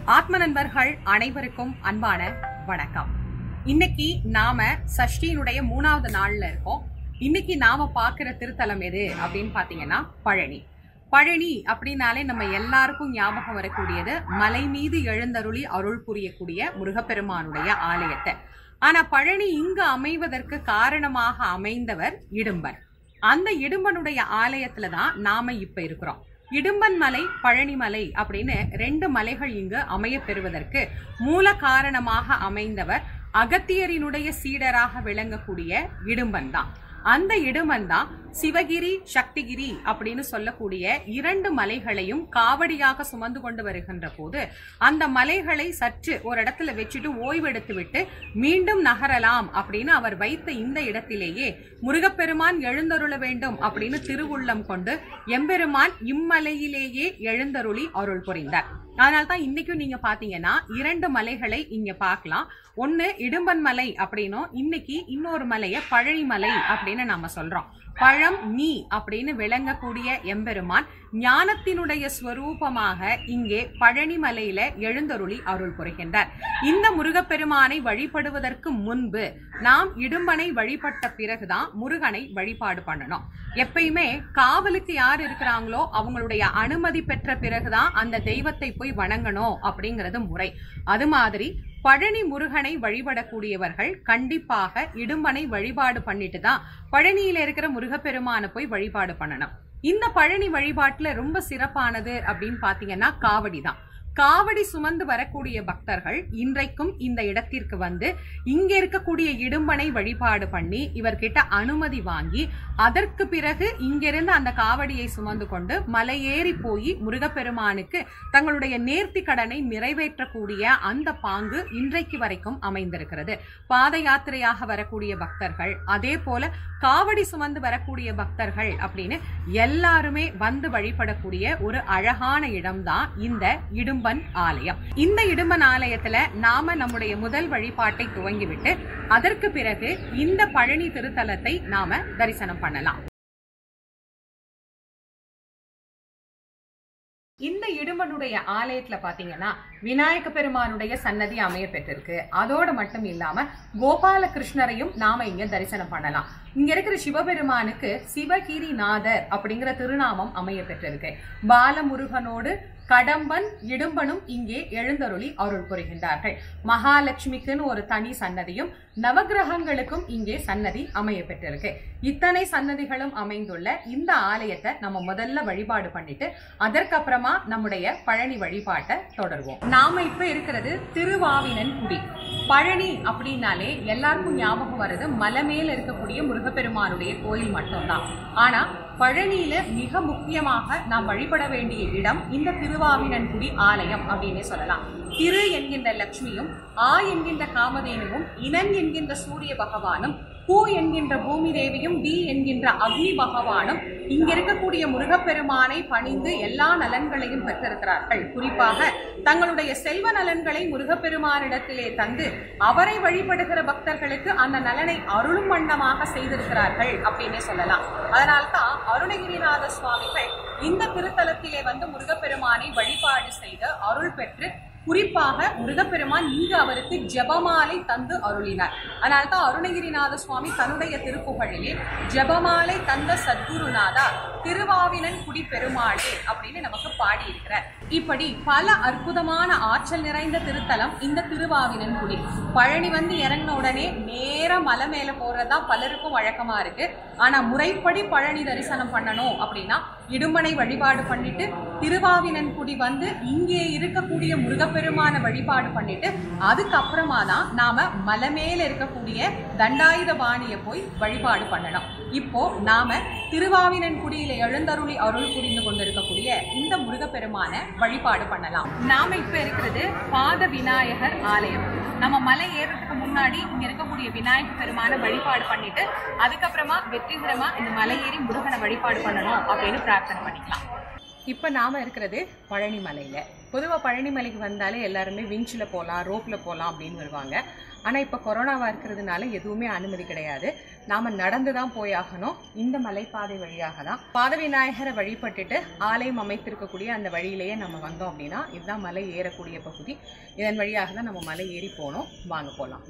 ஆத்ம நண்பர்கள் அனைவருக்கும் அன்பான வணக்கம் இன்னைக்கு நாம சஷ்டியினுடைய மூணாவது நாள்ல இருக்கோம் இன்னைக்கு நாம பார்க்கிற திருத்தலம் எது அப்படின்னு பாத்தீங்கன்னா பழனி பழனி அப்படின்னாலே நம்ம எல்லாருக்கும் ஞாபகம் வரக்கூடியது மலை மீது எழுந்தருளி அருள் புரியக்கூடிய முருகப்பெருமானுடைய ஆலயத்தை ஆனா பழனி இங்கு அமைவதற்கு காரணமாக அமைந்தவர் இடும்பர் அந்த இடும்பனுடைய ஆலயத்துல தான் நாம இப்ப இருக்கிறோம் இடும்பன் மலை பழனி மலை அப்படின்னு ரெண்டு மலைகள் இங்கு அமைய பெறுவதற்கு மூல காரணமாக அமைந்தவர் அகத்தியரினுடைய சீடராக விளங்கக்கூடிய இடும்பன் தான் அந்த இடுமன் தான் சிவகிரி சக்திகிரி அப்படின்னு சொல்லக்கூடிய இரண்டு மலைகளையும் காவடியாக சுமந்து கொண்டு வருகின்ற போது அந்த மலைகளை சற்று ஒரு இடத்துல வச்சுட்டு ஓய்வெடுத்து விட்டு மீண்டும் நகரலாம் அப்படின்னு அவர் வைத்த இந்த இடத்திலேயே முருகப்பெருமான் எழுந்தருள வேண்டும் அப்படின்னு திருவுள்ளம் கொண்டு எம்பெருமான் இம்மலையிலேயே எழுந்தருளி அருள் புரிந்தார் அதனால தான் இன்னைக்கும் நீங்க பாத்தீங்கன்னா இரண்டு மலைகளை இங்க பார்க்கலாம் ஒன்னு இடும்பன் மலை அப்படின்னும் இன்னைக்கு இன்னொரு மலைய பழனி மலை அப்படின்னு நாம சொல்றோம் பழம் நீ அப்படின்னு விளங்கக்கூடிய எம்பெருமான் ஞானத்தினுடைய ஸ்வரூபமாக இங்கே பழனி மலையில எழுந்தருளி அருள் புரிகின்றார் இந்த முருகப்பெருமானை வழிபடுவதற்கு முன்பு நாம் இடும்பனை வழிபட்ட பிறகுதான் முருகனை வழிபாடு பண்ணணும் எப்பயுமே காவலுக்கு யார் இருக்கிறாங்களோ அவங்களுடைய அனுமதி பெற்ற பிறகுதான் அந்த தெய்வத்தை போய் வணங்கணும் அப்படிங்கிறது முறை அது மாதிரி பழனி முருகனை வழிபடக்கூடியவர்கள் கண்டிப்பாக இடும்பனை வழிபாடு பண்ணிட்டு தான் பழனியில இருக்கிற முருகப்பெருமானை போய் வழிபாடு பண்ணணும் இந்த பழனி வழிபாட்டுல ரொம்ப சிறப்பானது அப்படின்னு பாத்தீங்கன்னா காவடி தான் காவடி சுமந்து வரக்கூடிய பக்தர்கள் இன்றைக்கும் இந்த இடத்திற்கு வந்து இங்க இருக்கக்கூடிய இடும்பனை வழிபாடு பண்ணி இவர்கிட்ட அனுமதி வாங்கி அதற்கு பிறகு இங்கிருந்து அந்த காவடியை சுமந்து கொண்டு மலையேறி போய் முருகப்பெருமானுக்கு தங்களுடைய நேர்த்தி கடனை நிறைவேற்றக்கூடிய அந்த பாங்கு இன்றைக்கு வரைக்கும் அமைந்திருக்கிறது பாத யாத்திரையாக வரக்கூடிய பக்தர்கள் அதே போல காவடி சுமந்து வரக்கூடிய பக்தர்கள் அப்படின்னு எல்லாருமே வந்து வழிபடக்கூடிய ஒரு அழகான இடம்தான் இந்த இடும்பன் ஆலயம் இந்த இடும்பன் ஆலயத்துல நாம நம்முடைய முதல் வழிபாட்டை துவங்கிவிட்டு அதற்கு பிறகு இந்த பழனி திருத்தலத்தை நாம தரிசனம் பண்ணலாம் இந்த இடும்பனுடைய ஆலயத்துல பாத்தீங்கன்னா விநாயக பெருமானுடைய சன்னதி அமைய பெற்றிருக்கு அதோட மட்டும் இல்லாம கோபால கிருஷ்ணரையும் நாம இங்க தரிசனம் பண்ணலாம் இங்க இருக்கிற சிவபெருமானுக்கு சிவகிரிநாதர் அப்படிங்கிற திருநாமம் அமைய பெற்றிருக்கு பாலமுருகனோடு கடம்பன் இடும்பனும் இங்கே எழுந்தருளி அருள் புரிகின்றார்கள் மகாலட்சுமிக்குன்னு ஒரு தனி சன்னதியும் நவகிரகங்களுக்கும் இங்கே சன்னதி அமைய பெற்றிருக்கு இத்தனை சன்னதிகளும் அமைந்துள்ள இந்த ஆலயத்தை நம்ம முதல்ல வழிபாடு பண்ணிட்டு அதற்கப்புறமா நம்முடைய பழனி வழிபாட்டை தொடர்வோம் நாம இப்ப இருக்கிறது திருவாவினன் குடி பழனி அப்படின்னாலே எல்லாருக்கும் ஞாபகம் வருது மலை மேல இருக்கக்கூடிய முருகப்பெருமானுடைய கோயில் மட்டும்தான் ஆனா பழனியில மிக முக்கியமாக நாம் வழிபட வேண்டிய இடம் இந்த திருவாவினன்குடி ஆலயம் அப்படின்னே சொல்லலாம் திரு என்கின்ற லட்சுமியும் ஆ என்கின்ற காமதேனுவும் இனன் என்கின்ற சூரிய பகவானும் பூ என்கின்ற பூமி தேவியும் டி என்கின்ற அக்னி பகவானும் இங்க இருக்கக்கூடிய முருகப்பெருமானை பணிந்து எல்லா நலன்களையும் பெற்றிருக்கிறார்கள் குறிப்பாக தங்களுடைய செல்வ நலன்களை முருகப்பெருமானிடத்திலே தந்து அவரை வழிபடுகிற பக்தர்களுக்கு அந்த நலனை அருளும் வண்ணமாக செய்திருக்கிறார்கள் அப்படின்னே சொல்லலாம் அதனால்தான் அருணகிரிநாத சுவாமிகள் இந்த திருத்தலத்திலே வந்து முருகப்பெருமானை வழிபாடு செய்து அருள் பெற்று குறிப்பாக முருகப்பெருமான் இங்கு அவருக்கு ஜெபமாலை தந்து அருளினார் அதனால்தான் அருணகிரிநாத சுவாமி தன்னுடைய திருப்புகழிலே ஜெபமாலை தந்த சத்குருநாதா திருவாவினன் குடி பெருமாளே அப்படின்னு நமக்கு பாடியிருக்கிறார் இப்படி பல அற்புதமான ஆற்றல் நிறைந்த திருத்தலம் இந்த திருவாவினன் குடி பழனி வந்து இறங்கின உடனே நேர மலை மேல போறதுதான் பலருக்கும் வழக்கமா இருக்கு ஆனா முறைப்படி பழனி தரிசனம் பண்ணணும் அப்படின்னா இடுமனை வழிபாடு பண்ணிட்டு திருவாவினன் குடி வந்து இங்கே இருக்கக்கூடிய முருகப்பெருமான வழிபாடு பண்ணிட்டு அதுக்கப்புறமா தான் நாம மலை மேல இருக்கக்கூடிய தண்டாயுத பாணியை போய் வழிபாடு பண்ணணும் இப்போ நாம திருவாவினன் குடியில எழுந்தருளி அருள் புரிந்து கொண்டிருக்கக்கூடிய இந்த முருகப்பெருமான வழிபாடு பண்ணலாம் நாம இப்ப இருக்கிறது பாத விநாயகர் ஆலயம் நம்ம மலை ஏறதுக்கு முன்னாடி இங்க இருக்கக்கூடிய விநாயகர் பெருமான வழிபாடு பண்ணிட்டு அதுக்கப்புறமா வெற்றிகரமா இந்த மலை ஏறி முருகனை வழிபாடு பண்ணணும் அப்படின்னு பிரார்த்தனை பண்ணிக்கலாம் இப்போ நாம இருக்கிறது பழனி மலையில பொதுவாக பழனி மலைக்கு வந்தாலே எல்லாருமே விஞ்சில் போகலாம் ரோப்பில் போகலாம் அப்படின்னு வருவாங்க ஆனால் இப்போ கொரோனாவா இருக்கிறதுனால எதுவுமே அனுமதி கிடையாது நாம நடந்து தான் போயாகணும் இந்த மலைப்பாதை வழியாக தான் பாத விநாயகரை வழிபட்டுட்டு ஆலயம் அமைத்திருக்கக்கூடிய அந்த வழியிலேயே நம்ம வந்தோம் அப்படின்னா இதுதான் மலை ஏறக்கூடிய பகுதி இதன் வழியாக தான் நம்ம மலை ஏறி போனோம் வாங்க போகலாம்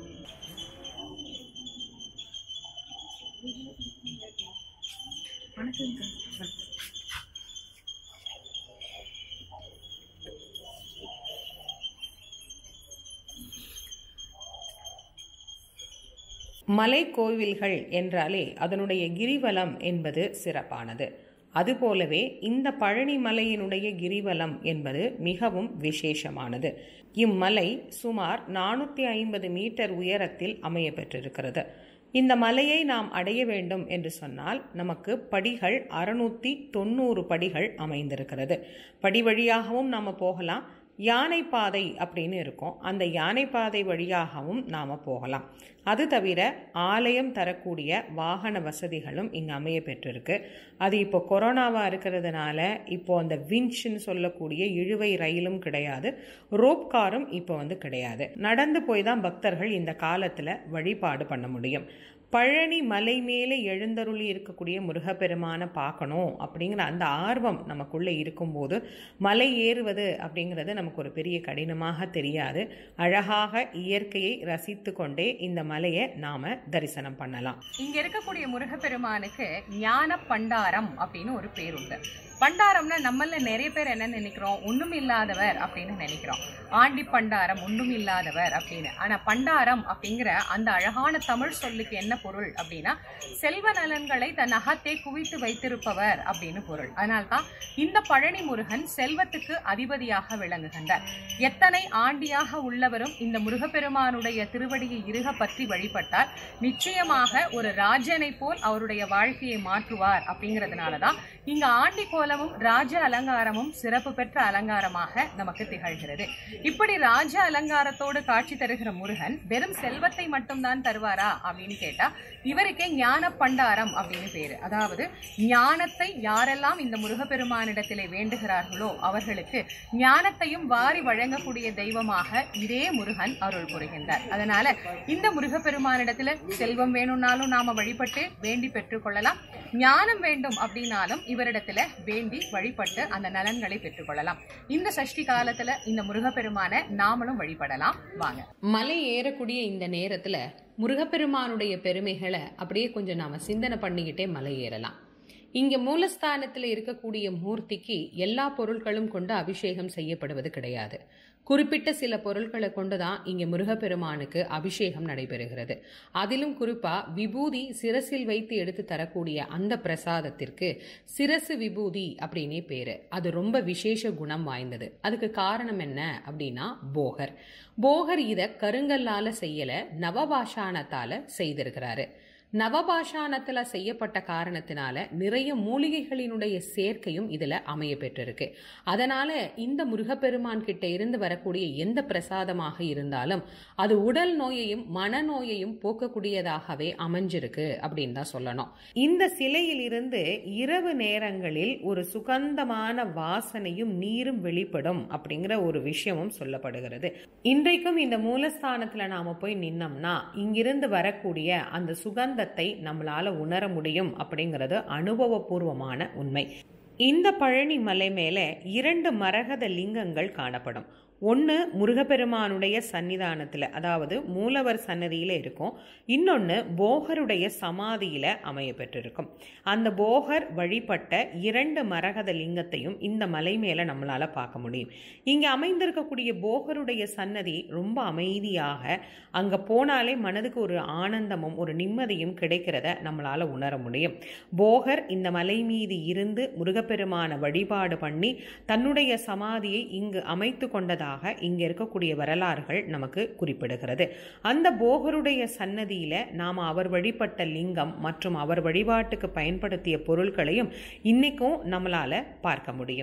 மலை கோவில்கள் என்றாலே அதனுடைய கிரிவலம் என்பது சிறப்பானது அதுபோலவே இந்த பழனி மலையினுடைய கிரிவலம் என்பது மிகவும் விசேஷமானது இம்மலை சுமார் நானூற்றி ஐம்பது மீட்டர் உயரத்தில் அமைய பெற்றிருக்கிறது இந்த மலையை நாம் அடைய வேண்டும் என்று சொன்னால் நமக்கு படிகள் அறுநூத்தி தொண்ணூறு படிகள் அமைந்திருக்கிறது படி வழியாகவும் நாம் போகலாம் யானை பாதை அப்படின்னு இருக்கும் அந்த யானை பாதை வழியாகவும் நாம் போகலாம் அது தவிர ஆலயம் தரக்கூடிய வாகன வசதிகளும் இங்கே அமைய பெற்றிருக்கு அது இப்போ கொரோனாவாக இருக்கிறதுனால இப்போ அந்த விஞ்ச்னு சொல்லக்கூடிய இழுவை ரயிலும் கிடையாது ரோப் காரும் இப்போ வந்து கிடையாது நடந்து போய் தான் பக்தர்கள் இந்த காலத்தில் வழிபாடு பண்ண முடியும் பழனி மலை மேலே எழுந்தருளி இருக்கக்கூடிய முருகப்பெருமானை பார்க்கணும் அப்படிங்கிற அந்த ஆர்வம் நமக்குள்ளே இருக்கும்போது மலை ஏறுவது அப்படிங்கிறது நமக்கு ஒரு பெரிய கடினமாக தெரியாது அழகாக இயற்கையை ரசித்து கொண்டே இந்த மலையை நாம தரிசனம் பண்ணலாம் இங்க இருக்கக்கூடிய முருகப்பெருமானுக்கு ஞான பண்டாரம் அப்படின்னு ஒரு பேர் உண்டு பண்டாரம்னா நம்மள நிறைய பேர் என்ன நினைக்கிறோம் ஒண்ணும் இல்லாதவர் அப்படின்னு நினைக்கிறோம் ஆண்டி பண்டாரம் ஒண்ணும் இல்லாதவர் அப்படின்னு ஆனா பண்டாரம் அப்படிங்கிற அந்த அழகான தமிழ் சொல்லுக்கு என்ன பொருள் அப்படின்னா செல்வ நலன்களை தன் அகத்தே குவித்து வைத்திருப்பவர் அப்படின்னு பொருள் அதனால்தான் இந்த பழனி முருகன் செல்வத்துக்கு அதிபதியாக விளங்குகின்றார் எத்தனை ஆண்டியாக உள்ளவரும் இந்த முருகப்பெருமானுடைய திருவடியை இருக பற்றி வழிபட்டால் நிச்சயமாக ஒரு ராஜனை போல் அவருடைய வாழ்க்கையை மாற்றுவார் அப்படிங்கிறதுனாலதான் இங்க ஆண்டி கோலமும் ராஜ அலங்காரமும் சிறப்பு பெற்ற அலங்காரமாக நமக்கு திகழ்கிறது இப்படி ராஜ அலங்காரத்தோடு காட்சி தருகிற முருகன் வெறும் செல்வத்தை மட்டும்தான் தருவாரா அப்படின்னு கேட்டா இவருக்கே ஞான பண்டாரம் அப்படின்னு பேரு அதாவது ஞானத்தை யாரெல்லாம் இந்த முருகப்பெருமானிடத்திலே வேண்டுகிறார்களோ அவர்களுக்கு ஞானத்தையும் வாரி வழங்கக்கூடிய தெய்வமாக இதே முருகன் அருள் புரிகின்றார் அதனால இந்த முருகப்பெருமானிடத்துல செல்வம் வேணும்னாலும் நாம வழிபட்டு வேண்டி பெற்றுக்கொள்ளலாம் ஞானம் வேண்டும் அப்படின்னாலும் இவரிடத்துல வேண்டி வழிபட்டு அந்த நலன்களை பெற்றுக்கொள்ளலாம் இந்த சஷ்டி காலத்துல இந்த முருகப்பெருமான நாமளும் வழிபடலாம் வாங்க மலை ஏறக்கூடிய இந்த நேரத்துல முருகப்பெருமானுடைய பெருமைகளை அப்படியே கொஞ்சம் நாம சிந்தனை பண்ணிக்கிட்டே மலை ஏறலாம் இங்க மூலஸ்தானத்துல இருக்கக்கூடிய மூர்த்திக்கு எல்லா பொருட்களும் கொண்டு அபிஷேகம் செய்யப்படுவது கிடையாது குறிப்பிட்ட சில பொருட்களை கொண்டுதான் இங்க முருகப்பெருமானுக்கு அபிஷேகம் நடைபெறுகிறது அதிலும் குறிப்பா விபூதி சிரசில் வைத்து எடுத்து தரக்கூடிய அந்த பிரசாதத்திற்கு சிரசு விபூதி அப்படின்னே பேரு அது ரொம்ப விசேஷ குணம் வாய்ந்தது அதுக்கு காரணம் என்ன அப்படின்னா போகர் போகர் இத கருங்கல்லால செய்யல நவபாஷாணத்தால செய்திருக்கிறாரு நவபாஷாணத்துல செய்யப்பட்ட காரணத்தினால நிறைய மூலிகைகளினுடைய சேர்க்கையும் இதுல அமைய பெற்றிருக்கு அதனால இந்த முருகப்பெருமான் கிட்ட இருந்து வரக்கூடிய எந்த பிரசாதமாக இருந்தாலும் அது உடல் நோயையும் மனநோயையும் போக்கக்கூடியதாகவே அமைஞ்சிருக்கு அப்படின்னு தான் சொல்லணும் இந்த சிலையில் இருந்து இரவு நேரங்களில் ஒரு சுகந்தமான வாசனையும் நீரும் வெளிப்படும் அப்படிங்கிற ஒரு விஷயமும் சொல்லப்படுகிறது இன்றைக்கும் இந்த மூலஸ்தானத்துல நாம போய் நின்னோம்னா இங்கிருந்து வரக்கூடிய அந்த சுகந்த ஆனந்தத்தை நம்மளால உணர முடியும் அப்படிங்கிறது அனுபவபூர்வமான உண்மை இந்த பழனி மலை மேல இரண்டு மரகத லிங்கங்கள் காணப்படும் ஒன்று முருகப்பெருமானுடைய சன்னிதானத்தில் அதாவது மூலவர் சன்னதியில் இருக்கும் இன்னொன்று போகருடைய சமாதியில் அமைய பெற்றிருக்கும் அந்த போகர் வழிபட்ட இரண்டு மரகத லிங்கத்தையும் இந்த மலை மேலே நம்மளால் பார்க்க முடியும் இங்கே அமைந்திருக்கக்கூடிய போகருடைய சன்னதி ரொம்ப அமைதியாக அங்கே போனாலே மனதுக்கு ஒரு ஆனந்தமும் ஒரு நிம்மதியும் கிடைக்கிறத நம்மளால் உணர முடியும் போகர் இந்த மலை மீது இருந்து முருகப்பெருமான வழிபாடு பண்ணி தன்னுடைய சமாதியை இங்கு அமைத்து கொண்டதாக இருப்பதாக இங்க இருக்கக்கூடிய வரலாறுகள் நமக்கு குறிப்பிடுகிறது அந்த போகருடைய சன்னதியில நாம அவர் வழிபட்ட லிங்கம் மற்றும் அவர் வழிபாட்டுக்கு பயன்படுத்திய பொருட்களையும் இன்னைக்கும் நம்மளால பார்க்க முடியும்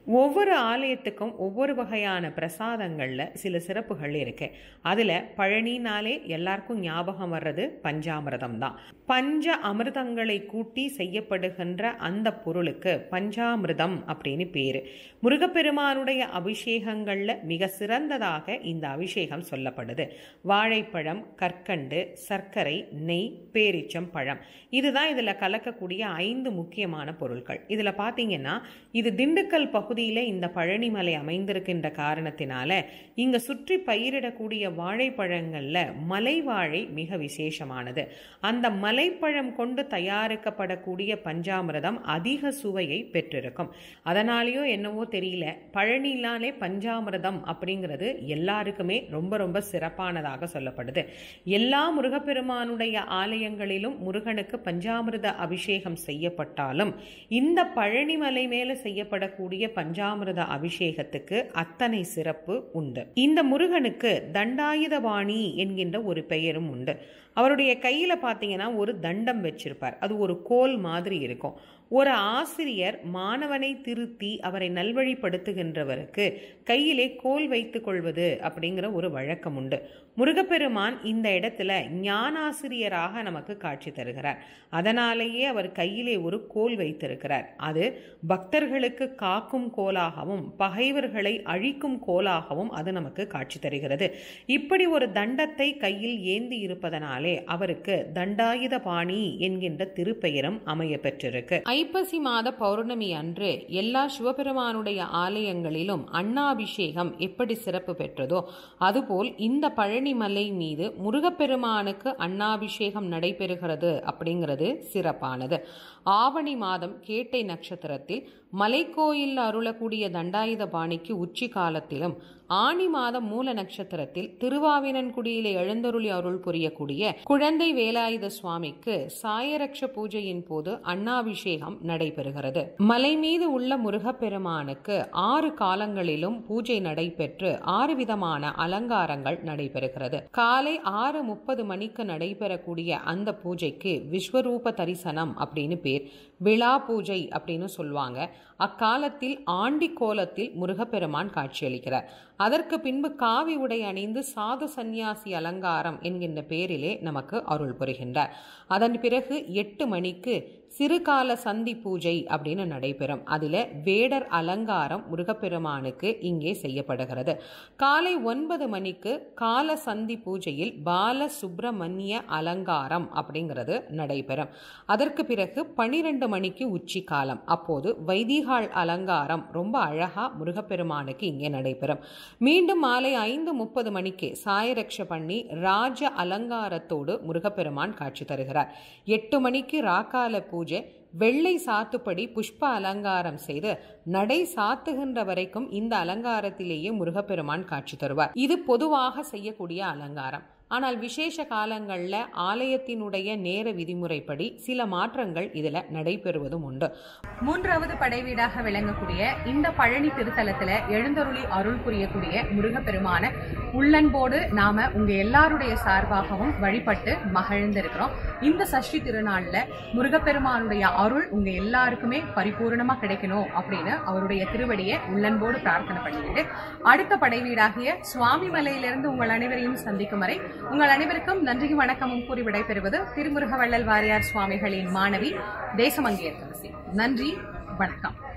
ஒவ்வொரு ஆலயத்துக்கும் ஒவ்வொரு வகையான பிரசாதங்களில் சில சிறப்புகள் இருக்கு அதில் பழனினாலே எல்லாருக்கும் ஞாபகம் வர்றது பஞ்சாமிரதம் தான் பஞ்ச அமிர்தங்களை கூட்டி செய்யப்படுகின்ற அந்த பொருளுக்கு பஞ்சாமிர்தம் அப்படின்னு பேர் முருகப்பெருமானுடைய அபிஷேகங்களில் மிக சிறந்ததாக இந்த அபிஷேகம் சொல்லப்படுது வாழைப்பழம் கற்கண்டு சர்க்கரை நெய் பேரிச்சம் பழம் இதுதான் இதில் கலக்கக்கூடிய ஐந்து முக்கியமான பொருட்கள் இதில் பார்த்தீங்கன்னா இது திண்டுக்கல் பகுதியில் இந்த பழனிமலை அமைந்திருக்கின்ற காரணத்தினால இங்கே சுற்றி பயிரிடக்கூடிய வாழைப்பழங்களில் மலை வாழை மிக விசேஷமானது அந்த மலைப்பழம் கொண்டு தயாரிக்கப்படக்கூடிய பஞ்சாமிரதம் அதிக சுவையை பெற்றிருக்கும் அதனாலேயோ என்னவோ தெரியல பழனினாலே பஞ்சாமிரதம் அப்படிங்கிறது எல்லாருக்குமே ரொம்ப ரொம்ப சிறப்பானதாக சொல்லப்படுது எல்லா முருகப்பெருமானுடைய ஆலயங்களிலும் முருகனுக்கு பஞ்சாமிர்த அபிஷேகம் செய்யப்பட்டாலும் இந்த பழனிமலை மேல செய்யப்படக்கூடிய பஞ்சாமிர்த அபிஷேகத்துக்கு அத்தனை சிறப்பு உண்டு இந்த முருகனுக்கு தண்டாயுதபாணி என்கின்ற ஒரு பெயரும் உண்டு அவருடைய கையில பார்த்தீங்கன்னா ஒரு தண்டம் வச்சிருப்பார் அது ஒரு கோல் மாதிரி இருக்கும் ஒரு ஆசிரியர் மாணவனை திருத்தி அவரை நல்வழிப்படுத்துகின்றவருக்கு கையிலே கோல் வைத்துக் கொள்வது அப்படிங்கிற ஒரு வழக்கம் உண்டு முருகப்பெருமான் இந்த இடத்துல ஞானாசிரியராக நமக்கு காட்சி தருகிறார் அதனாலேயே அவர் கையிலே ஒரு கோல் வைத்திருக்கிறார் அது பக்தர்களுக்கு காக்கும் கோலாகவும் பகைவர்களை அழிக்கும் கோலாகவும் அது நமக்கு காட்சி தருகிறது இப்படி ஒரு தண்டத்தை கையில் ஏந்தி இருப்பதனாலே அவருக்கு தண்டாயுத பாணி என்கின்ற திருப்பெயரும் அமைய பெற்றிருக்கு ஐப்பசி மாத பௌர்ணமி அன்று எல்லா சிவபெருமானுடைய ஆலயங்களிலும் அண்ணாபிஷேகம் எப்படி சிறப்பு பெற்றதோ அதுபோல் இந்த பழனிமலை மீது முருகப்பெருமானுக்கு அண்ணாபிஷேகம் நடைபெறுகிறது அப்படிங்கிறது சிறப்பானது ஆவணி மாதம் கேட்டை நட்சத்திரத்தில் மலைக்கோயில் அருளக்கூடிய தண்டாயுத பாணிக்கு உச்சி காலத்திலும் ஆணி மாதம் மூல நட்சத்திரத்தில் திருவாவினன்குடியிலே எழுந்தருளி அருள் புரியக்கூடிய குழந்தை வேலாயுத சுவாமிக்கு சாயரக்ஷ பூஜையின் போது அண்ணாபிஷேகம் நடைபெறுகிறது மலை மீது உள்ள முருகப்பெருமானுக்கு ஆறு காலங்களிலும் பூஜை நடைபெற்று ஆறு விதமான அலங்காரங்கள் நடைபெறுகிறது காலை ஆறு முப்பது மணிக்கு நடைபெறக்கூடிய அந்த பூஜைக்கு விஸ்வரூப தரிசனம் அப்படின்னு பேர் விழா பூஜை அப்படின்னு சொல்லுவாங்க அக்காலத்தில் ஆண்டி கோலத்தில் முருகப்பெருமான் காட்சியளிக்கிறார் அதற்கு பின்பு காவி உடை அணிந்து சாது சந்நியாசி அலங்காரம் என்கின்ற பேரிலே நமக்கு அருள் புரிகின்றார் அதன் பிறகு எட்டு மணிக்கு சிறுகால சந்தி பூஜை அப்படின்னு நடைபெறும் அதில் வேடர் அலங்காரம் முருகப்பெருமானுக்கு இங்கே செய்யப்படுகிறது காலை ஒன்பது மணிக்கு கால சந்தி பூஜையில் பால சுப்பிரமணிய அலங்காரம் அப்படிங்கிறது நடைபெறும் அதற்கு பிறகு பனிரெண்டு மணிக்கு உச்சி காலம் அப்போது வைதிகால் அலங்காரம் ரொம்ப அழகா முருகப்பெருமானுக்கு இங்கே நடைபெறும் மீண்டும் மாலை ஐந்து முப்பது மணிக்கு சாயரக்ஷ பண்ணி ராஜ அலங்காரத்தோடு முருகப்பெருமான் காட்சி தருகிறார் எட்டு மணிக்கு ராக்கால பூஜை வெள்ளை சாத்துப்படி புஷ்ப அலங்காரம் செய்து நடை சாத்துகின்ற வரைக்கும் இந்த அலங்காரத்திலேயே முருகப்பெருமான் காட்சி தருவார் இது பொதுவாக செய்யக்கூடிய அலங்காரம் ஆனால் விசேஷ காலங்களில் ஆலயத்தினுடைய நேர விதிமுறைப்படி சில மாற்றங்கள் இதில் நடைபெறுவதும் உண்டு மூன்றாவது படைவீடாக விளங்கக்கூடிய இந்த பழனி திருத்தலத்துல எழுந்தருளி அருள் புரியக்கூடிய முருகப்பெருமான உள்ளன்போடு நாம உங்க எல்லாருடைய சார்பாகவும் வழிபட்டு மகிழ்ந்திருக்கிறோம் இந்த சஷ்டி திருநாள்ல முருகப்பெருமானுடைய அருள் உங்க எல்லாருக்குமே பரிபூர்ணமா கிடைக்கணும் அப்படின்னு அவருடைய திருவடியை உள்ளன்போடு பிரார்த்தனை பண்ணிக்கிட்டு அடுத்த படைவீடாகிய சுவாமி மலையிலிருந்து உங்கள் அனைவரையும் சந்திக்கும் வரை உங்கள் அனைவருக்கும் நன்றியும் வணக்கமும் கூறி விடைபெறுவது திருமுருகவள்ளல் வாரியார் சுவாமிகளின் மாணவி தேசமங்கிய துளசி நன்றி வணக்கம்